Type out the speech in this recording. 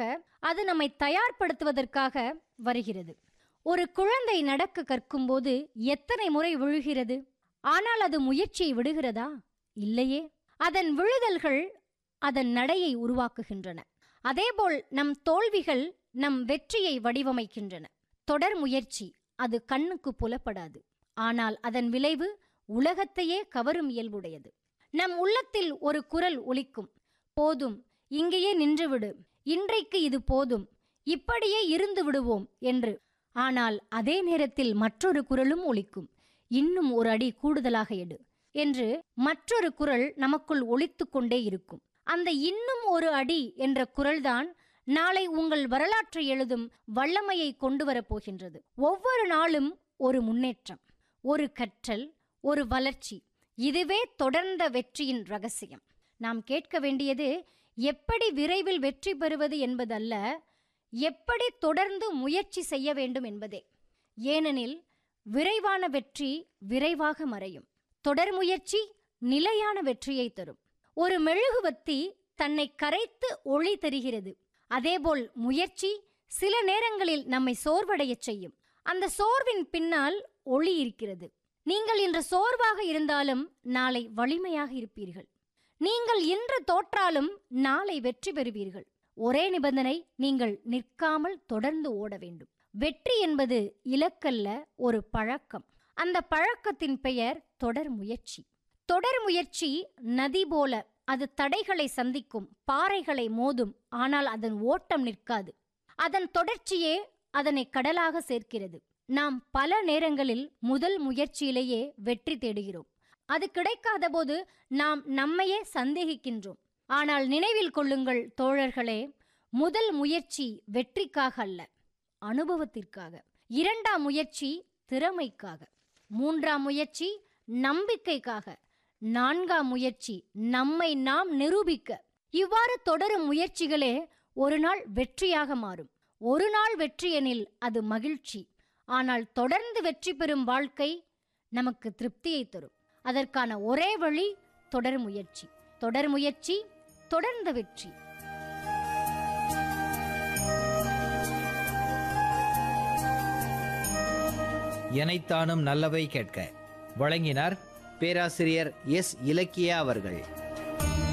அது நம்மை தயார்படுத்துவதற்காக வருகிறது ஒரு குழந்தை நடக்க கற்கும்போது எத்தனை முறை விழுகிறது ஆனால் அது முயற்சியை விடுகிறதா இல்லையே அதன் விழுதல்கள் அதன் நடையை உருவாக்குகின்றன அதேபோல் நம் தோல்விகள் நம் வெற்றியை வடிவமைக்கின்றன தொடர் முயற்சி அது கண்ணுக்கு புலப்படாது ஆனால் அதன் விளைவு உலகத்தையே கவரும் இயல்புடையது நம் உள்ளத்தில் ஒரு குரல் ஒலிக்கும் போதும் இங்கேயே நின்றுவிடு இன்றைக்கு இது போதும் இப்படியே இருந்து விடுவோம் என்று ஆனால் அதே நேரத்தில் மற்றொரு குரலும் ஒலிக்கும் இன்னும் ஒரு அடி கூடுதலாக எடு என்று மற்றொரு குரல் நமக்குள் ஒலித்துக் கொண்டே இருக்கும் அந்த இன்னும் ஒரு அடி என்ற குரல்தான் நாளை உங்கள் வரலாற்றை எழுதும் வல்லமையை கொண்டு வரப்போகின்றது ஒவ்வொரு நாளும் ஒரு முன்னேற்றம் ஒரு கற்றல் ஒரு வளர்ச்சி இதுவே தொடர்ந்த வெற்றியின் ரகசியம் நாம் கேட்க வேண்டியது எப்படி விரைவில் வெற்றி பெறுவது என்பதல்ல எப்படி தொடர்ந்து முயற்சி செய்ய வேண்டும் என்பதே ஏனெனில் விரைவான வெற்றி விரைவாக மறையும் தொடர் முயற்சி நிலையான வெற்றியை தரும் ஒரு மெழுகுவத்தி தன்னை கரைத்து ஒளி தருகிறது அதேபோல் முயற்சி சில நேரங்களில் நம்மை சோர்வடையச் செய்யும் அந்த சோர்வின் பின்னால் ஒளி இருக்கிறது நீங்கள் இன்று சோர்வாக இருந்தாலும் நாளை வலிமையாக இருப்பீர்கள் நீங்கள் இன்று தோற்றாலும் நாளை வெற்றி பெறுவீர்கள் ஒரே நிபந்தனை நீங்கள் நிற்காமல் தொடர்ந்து ஓட வேண்டும் வெற்றி என்பது இலக்கல்ல ஒரு பழக்கம் அந்த பழக்கத்தின் பெயர் தொடர் முயற்சி தொடர் முயற்சி நதி போல அது தடைகளை சந்திக்கும் பாறைகளை மோதும் ஆனால் அதன் ஓட்டம் நிற்காது அதன் தொடர்ச்சியே அதனை கடலாக சேர்க்கிறது நாம் பல நேரங்களில் முதல் முயற்சியிலேயே வெற்றி தேடுகிறோம் அது கிடைக்காத போது நாம் நம்மையே சந்தேகிக்கின்றோம் ஆனால் நினைவில் கொள்ளுங்கள் தோழர்களே முதல் முயற்சி வெற்றிக்காக அல்ல அனுபவத்திற்காக இரண்டாம் முயற்சி திறமைக்காக மூன்றாம் முயற்சி நம்பிக்கைக்காக நான்காம் முயற்சி நம்மை நாம் நிரூபிக்க இவ்வாறு தொடரும் முயற்சிகளே ஒரு நாள் வெற்றியாக மாறும் ஒரு நாள் வெற்றி எனில் அது மகிழ்ச்சி ஆனால் தொடர்ந்து வெற்றி பெறும் வாழ்க்கை நமக்கு திருப்தியை தரும் அதற்கான ஒரே வழி தொடர் முயற்சி தொடர் முயற்சி தொடர்ந்த வெற்றி எனைத்தானும் நல்லவை கேட்க வழங்கினார் பேராசிரியர் எஸ் இலக்கியா அவர்கள்